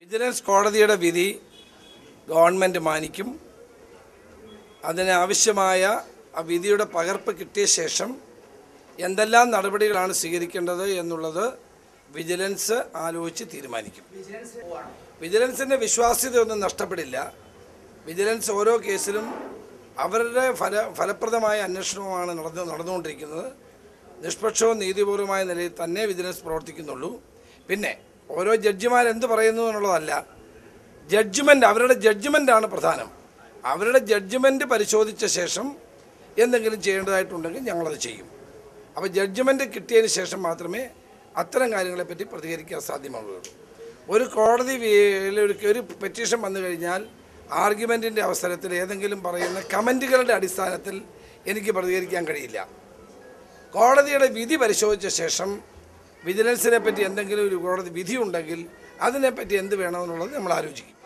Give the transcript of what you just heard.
vigilance കോടതിയുടെ വിധി government മാനിക്കും അതിനാവശ്യമായ ആ വിധിയുടെ പകർപ്പ് കിട്ടിയ ശേഷം എന്തെല്ലാം നടപടികളാണ് സ്വീകരിക്കേണ്ടത് എന്നുള്ളത് വിജിലൻസ് ആലോചിച്ച് തീരുമാനിക്കും വിജിലൻസിൻ്റെ വിശ്വാസ്യതയൊന്നും നഷ്ടപ്പെടില്ല വിജിലൻസ് ഓരോ കേസിലും അവരുടെ ഫല ഫലപ്രദമായ അന്വേഷണവുമാണ് നടന്നു നടന്നുകൊണ്ടിരിക്കുന്നത് നിഷ്പക്ഷവും നീതിപൂർവമായ നിലയിൽ തന്നെ വിജിലൻസ് പ്രവർത്തിക്കുന്നുള്ളൂ പിന്നെ ഓരോ ജഡ്ജിമാരെന്ത് പറയുന്നു എന്നുള്ളതല്ല ജഡ്ജ്മെൻ്റ് അവരുടെ ജഡ്ജ്മെൻ്റാണ് പ്രധാനം അവരുടെ ജഡ്ജ്മെൻറ്റ് പരിശോധിച്ച ശേഷം എന്തെങ്കിലും ചെയ്യേണ്ടതായിട്ടുണ്ടെങ്കിൽ ഞങ്ങളത് ചെയ്യും അപ്പോൾ ജഡ്ജ്മെൻറ്റ് കിട്ടിയതിന് ശേഷം മാത്രമേ അത്തരം കാര്യങ്ങളെപ്പറ്റി പ്രതികരിക്കാൻ സാധ്യമാവുകയുള്ളൂ ഒരു കോടതി വി- ഒരു ഒരു പെറ്റീഷൻ വന്നു കഴിഞ്ഞാൽ ആർഗ്യുമെൻറ്റിൻ്റെ അവസരത്തിൽ ഏതെങ്കിലും പറയുന്ന കമൻറ്റുകളുടെ അടിസ്ഥാനത്തിൽ എനിക്ക് പ്രതികരിക്കാൻ കഴിയില്ല കോടതിയുടെ വിധി പരിശോധിച്ച ശേഷം വിജിലൻസിനെ പറ്റി എന്തെങ്കിലും ഒരു കോടതി വിധി ഉണ്ടെങ്കിൽ അതിനെപ്പറ്റി എന്ത് വേണമെന്നുള്ളത് നമ്മൾ ആലോചിക്കും